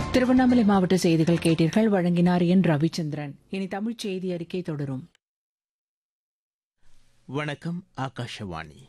திருவண்ணாமலை மாவட்ட செய்திகள் கேட்டீர்கள் வழங்கினார் என் ரவிச்சந்திரன் இனி தமிழ்ச் செய்தி அறிக்கை தொடரும் வணக்கம் ஆகாஷவாணி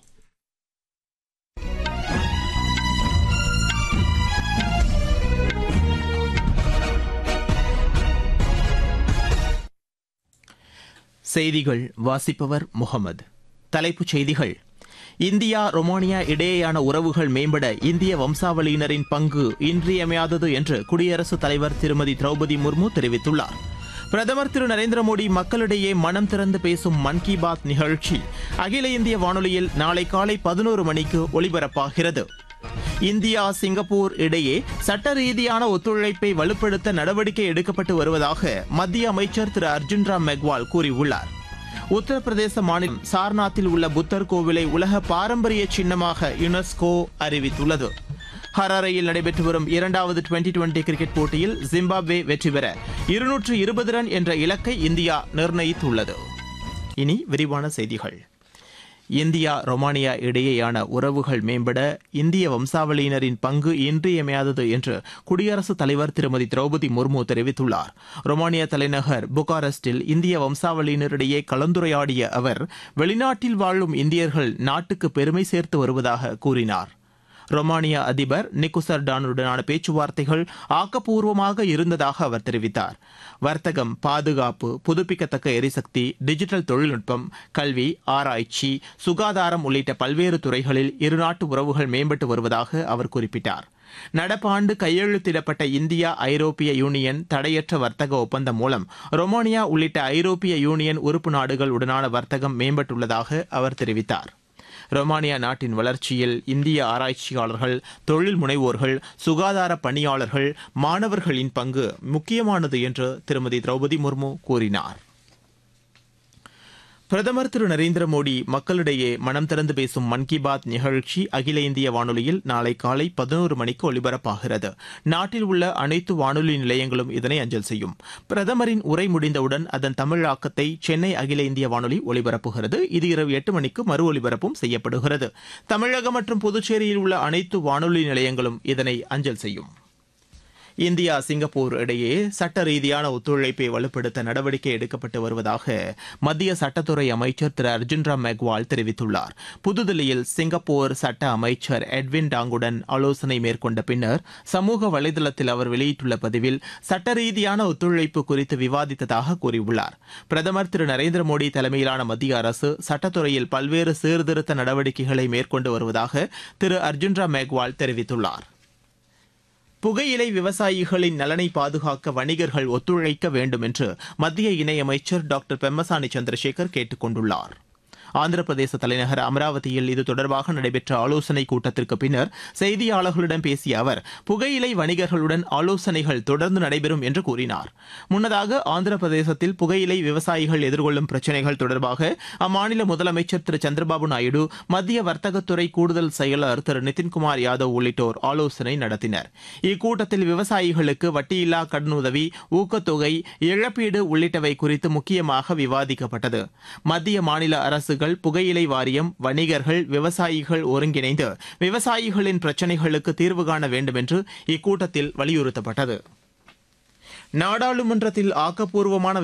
செய்திகள் வாசிப்பவர் முகமது தலைப்புச் செய்திகள் இந்தியா ரொமானியா இடையேயான உறவுகள் மேம்பட இந்திய வம்சாவளியினரின் பங்கு இன்றியமையாதது என்று குடியரசுத் தலைவர் திருமதி திரௌபதி முர்மு தெரிவித்துள்ளார் பிரதமர் திரு நரேந்திர மோடி மக்களிடையே மனம் திறந்து பேசும் மன் கி பாத் நிகழ்ச்சி அகில இந்திய வானொலியில் நாளை காலை பதினோரு மணிக்கு ஒலிபரப்பாகிறது இந்தியா சிங்கப்பூர் இடையே சட்ட ரீதியான ஒத்துழைப்பை வலுப்படுத்த நடவடிக்கை எடுக்கப்பட்டு வருவதாக மத்திய அமைச்சர் திரு அர்ஜுன் ராம் மெக்வால் கூறியுள்ளார் உத்தரப்பிரதேச மாநிலம் சார்நாத்தில் உள்ள புத்தர் கோவிலை உலக பாரம்பரிய சின்னமாக யுனெஸ்கோ அறிவித்துள்ளது ஹராரையில் நடைபெற்று வரும் இரண்டாவது டுவெண்டி டுவெண்டி கிரிக்கெட் போட்டியில் ஜிம்பாப்வே வெற்றி பெற இருநூற்று இருபது ரன் என்ற இலக்கை இந்தியா நிர்ணயித்துள்ளது இனி விரிவான செய்திகள் இந்தியா ரொமானியா இடையேயான உறவுகள் மேம்பட இந்திய வம்சாவளியினரின் பங்கு இன்றியமையாதது என்று குடியரசுத் தலைவர் திருமதி திரௌபதி முர்மு தெரிவித்துள்ளார் ரொமானியா தலைநகர் புகாரெஸ்டில் இந்திய வம்சாவளியினரிடையே கலந்துரையாடிய அவர் வெளிநாட்டில் வாழும் இந்தியர்கள் நாட்டுக்கு பெருமை சேர்த்து வருவதாக கூறினார் ரொமானியா அதிபர் நிக்குசர் டானுடனான பேச்சுவார்த்தைகள் ஆக்கப்பூர்வமாக இருந்ததாக அவர் தெரிவித்தார் வர்த்தகம் பாதுகாப்பு புதுப்பிக்கத்தக்க எரிசக்தி டிஜிட்டல் தொழில்நுட்பம் கல்வி ஆராய்ச்சி சுகாதாரம் உள்ளிட்ட பல்வேறு துறைகளில் இருநாட்டு உறவுகள் மேம்பட்டு வருவதாக அவர் குறிப்பிட்டார் நடப்பாண்டு கையெழுத்திடப்பட்ட இந்தியா ஐரோப்பிய யூனியன் தடையற்ற வர்த்தக ஒப்பந்தம் மூலம் ரொமானியா உள்ளிட்ட ஐரோப்பிய யூனியன் உறுப்பு நாடுகள் உடனான வர்த்தகம் மேம்பட்டுள்ளதாக அவர் தெரிவித்தார் ரொமானியா நாட்டின் வளர்ச்சியில் இந்திய ஆராய்ச்சியாளர்கள் தொழில் முனைவோர்கள் சுகாதார பணியாளர்கள் மாணவர்களின் பங்கு முக்கியமானது என்று திருமதி திரௌபதி முர்மு கூறினார் பிரதமர் திரு நரேந்திர மோடி மக்களிடையே மனம் திறந்து பேசும் மன் கி பாத் நிகழ்ச்சி அகில இந்திய வானொலியில் நாளை காலை பதினோரு மணிக்கு ஒலிபரப்பாகிறது நாட்டில் உள்ள அனைத்து வானொலி நிலையங்களும் இதனை அஞ்சல் செய்யும் பிரதமரின் உரை முடிந்தவுடன் அதன் தமிழாக்கத்தை சென்னை அகில இந்திய வானொலி ஒலிபரப்புகிறது இது இரவு எட்டு மணிக்கு மறு ஒலிபரப்பும் செய்யப்படுகிறது தமிழகம் மற்றும் புதுச்சேரியில் உள்ள அனைத்து வானொலி நிலையங்களும் இதனை அஞ்சல் செய்யும் இந்தியா சிங்கப்பூர் இடையே சட்ட ரீதியான ஒத்துழைப்பை வலுப்படுத்த நடவடிக்கை எடுக்கப்பட்டு வருவதாக மத்திய சட்டத்துறை அமைச்சர் திரு அர்ஜுன் ராம் மெக்வால் தெரிவித்துள்ளார் புதுதில்லியில் சிங்கப்பூர் சட்ட அமைச்சர் எட்வின் டாங்குடன் ஆலோசனை மேற்கொண்ட பின்னர் சமூக வலைதளத்தில் அவர் வெளியிட்டுள்ள பதிவில் சட்ட ரீதியான ஒத்துழைப்பு குறித்து விவாதித்ததாக கூறியுள்ளார் பிரதமர் திரு நரேந்திர மோடி தலைமையிலான மத்திய அரசு சட்டத்துறையில் பல்வேறு சீர்திருத்த நடவடிக்கைகளை மேற்கொண்டு வருவதாக திரு அர்ஜுன் ராம் மெக்வால் தெரிவித்துள்ளார் புகையிலை விவசாயிகளின் நலனை பாதுகாக்க வணிகர்கள் ஒத்துழைக்க வேண்டும் என்று மத்திய இணையமைச்சர் டாக்டர் பெம்மசானி சந்திரசேகர் கேட்டுக் கொண்டுள்ளார் ஆந்திர பிரதேச தலைநகர் அமராவதியில் இது தொடர்பாக நடைபெற்ற ஆலோசனைக் கூட்டத்திற்கு பின்னர் செய்தியாளர்களிடம் பேசிய அவர் புகையிலை வணிகர்களுடன் ஆலோசனைகள் தொடர்ந்து நடைபெறும் என்று கூறினார் முன்னதாக ஆந்திர பிரதேசத்தில் புகையிலை விவசாயிகள் எதிர்கொள்ளும் பிரச்சினைகள் தொடர்பாக அம்மாநில முதலமைச்சர் திரு சந்திரபாபு நாயுடு மத்திய வர்த்தகத்துறை கூடுதல் செயலர் திரு நிதின்குமார் யாதவ் உள்ளிட்டோர் ஆலோசனை நடத்தினர் இக்கூட்டத்தில் விவசாயிகளுக்கு வட்டியில்லா கடனுதவி ஊக்கத்தொகை இழப்பீடு உள்ளிட்டவை குறித்து முக்கியமாக விவாதிக்கப்பட்டது மத்திய மாநில அரசு அரசுகள் புகையிலை வாரியம் வணிகர்கள் விவசாயிகள் ஒருங்கிணைந்து விவசாயிகளின் பிரச்சினைகளுக்கு தீர்வு காண வேண்டும் என்று இக்கூட்டத்தில் வலியுறுத்தப்பட்டது நாடாளுமன்றத்தில் ஆக்கப்பூர்வமான